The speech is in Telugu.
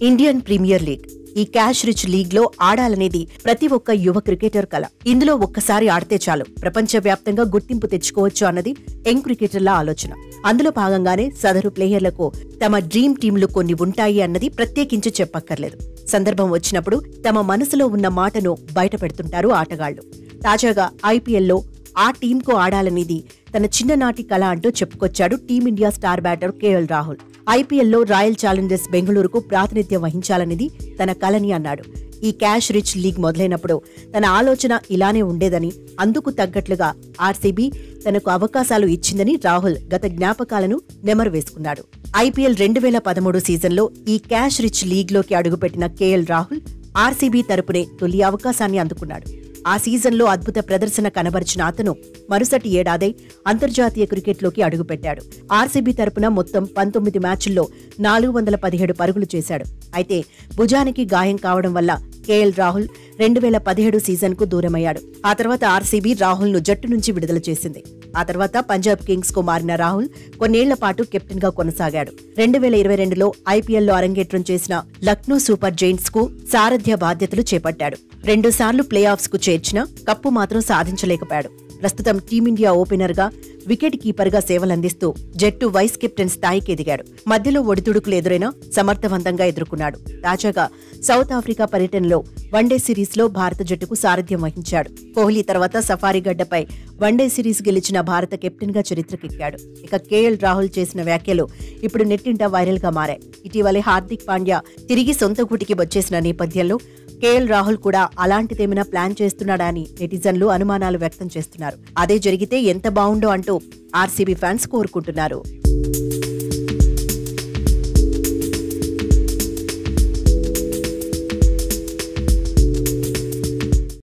ఇండియన్ ప్రీమియర్ లీగ్ ఈ క్యాష్ రిచ్ లీగ్ లో ఆడాలనేది ప్రతి ఒక్క యువ క్రికెటర్ కల ఇందులో ఒక్కసారి ఆడితే చాలు ప్రపంచవ్యాప్తంగా గుర్తింపు తెచ్చుకోవచ్చు అన్నది యంగ్ క్రికెటర్ల ఆలోచన అందులో భాగంగానే సదరు ప్లేయర్లకు తమ డ్రీమ్ టీంలు కొన్ని ఉంటాయి అన్నది ప్రత్యేకించి చెప్పక్కర్లేదు సందర్భం వచ్చినప్పుడు తమ మనసులో ఉన్న మాటను బయట పెడుతుంటారు ఆటగాళ్లు తాజాగా ఐపీఎల్లో ఆ టీంకు ఆడాలనేది తన చిన్ననాటి కళ అంటూ చెప్పుకొచ్చాడు team India star batter KL Rahul ఐపీఎల్లో రాయల్ ఛాలెంజర్స్ బెంగళూరుకు ప్రాతినిధ్యం వహించాలనేది తన కలని అన్నాడు ఈ క్యాష్ రిచ్ లీగ్ మొదలైనప్పుడు తన ఆలోచన ఇలానే ఉండేదని అందుకు తగ్గట్లుగా ఆర్సీబీ తనకు అవకాశాలు ఇచ్చిందని రాహుల్ గత జ్ఞాపకాలను నెమరు వేసుకున్నాడు ఐపీఎల్ రెండు వేల పదమూడు సీజన్లో ఈ క్యాష్ రిచ్ లీగ్లోకి అడుగుపెట్టిన కేఎల్ రాహుల్ ఆర్సీబీ తరపునే తొలి అవకాశాన్ని అందుకున్నాడు ఆ సీజన్లో అద్భుత ప్రదర్శన కనబరిచిన అతను మరుసటి ఏడాది అంతర్జాతీయ క్రికెట్లోకి అడుగుపెట్టాడు ఆర్సీబీ తరపున మొత్తం పంతొమ్మిది మ్యాచ్ల్లో నాలుగు వందల పదిహేడు పరుగులు చేశాడు అయితే భుజానికి గాయం కావడం వల్ల కేఎల్ రాహుల్ రెండు వేల పదిహేడు సీజన్కు దూరమయ్యాడు ఆ తర్వాత ఆర్సీబీ రాహుల్ను జట్టు నుంచి విడుదల చేసింది ఆ తర్వాత పంజాబ్ కింగ్స్ కు మారిన రాహుల్ కొన్నేళ్ల పాటు కెప్టెన్ గా కొనసాగాడు రెండు వేల ఇరవై రెండులో ఐపీఎల్లో అరంగేట్రం చేసిన లక్నో సూపర్ జైంట్స్ కు సారథ్య బాధ్యతలు చేపట్టాడు రెండుసార్లు ప్లే ఆఫ్స్ కు చేర్చిన కప్పు మాత్రం సాధించలేకపోయాడు ప్రస్తుతం టీమిండియా ఓపెనర్ గా వికెట్ కీపర్ గా సేవలందిస్తూ జట్టు వైస్ కెప్టెన్ స్థాయికి ఎదిగాడు మధ్యలో ఒడిదుడుకులు ఎదురైనా సమర్థవంతంగా ఎదుర్కొన్నాడు తాజాగా సౌత్ ఆఫ్రికా పర్యటనలో వన్డే సిరీస్ లో భారత జట్టుకు సారథ్యం వహించాడు కోహ్లీ తర్వాత సఫారీ గడ్డపై వన్డే సిరీస్ గెలిచిన భారత కెప్టెన్ గా చరిత్రకెక్కాడు ఇక కేఎల్ రాహుల్ చేసిన వ్యాఖ్యలు ఇప్పుడు నెట్టింట వైరల్ గా మారాయి ఇటీవలే హార్దిక్ పాండ్యా తిరిగి సొంత గూటికి వచ్చేసిన నేపథ్యంలో కేఎల్ రాహుల్ కూడా అలాంటిదేమైనా ప్లాన్ చేస్తున్నాడా అని నెటిజన్లు అనుమానాలు వ్యక్తం చేస్తున్నారు అదే జరిగితే ఎంత బావుండో అంటూ ఆర్సీబీ ఫ్యాన్స్ కోరుకుంటున్నారు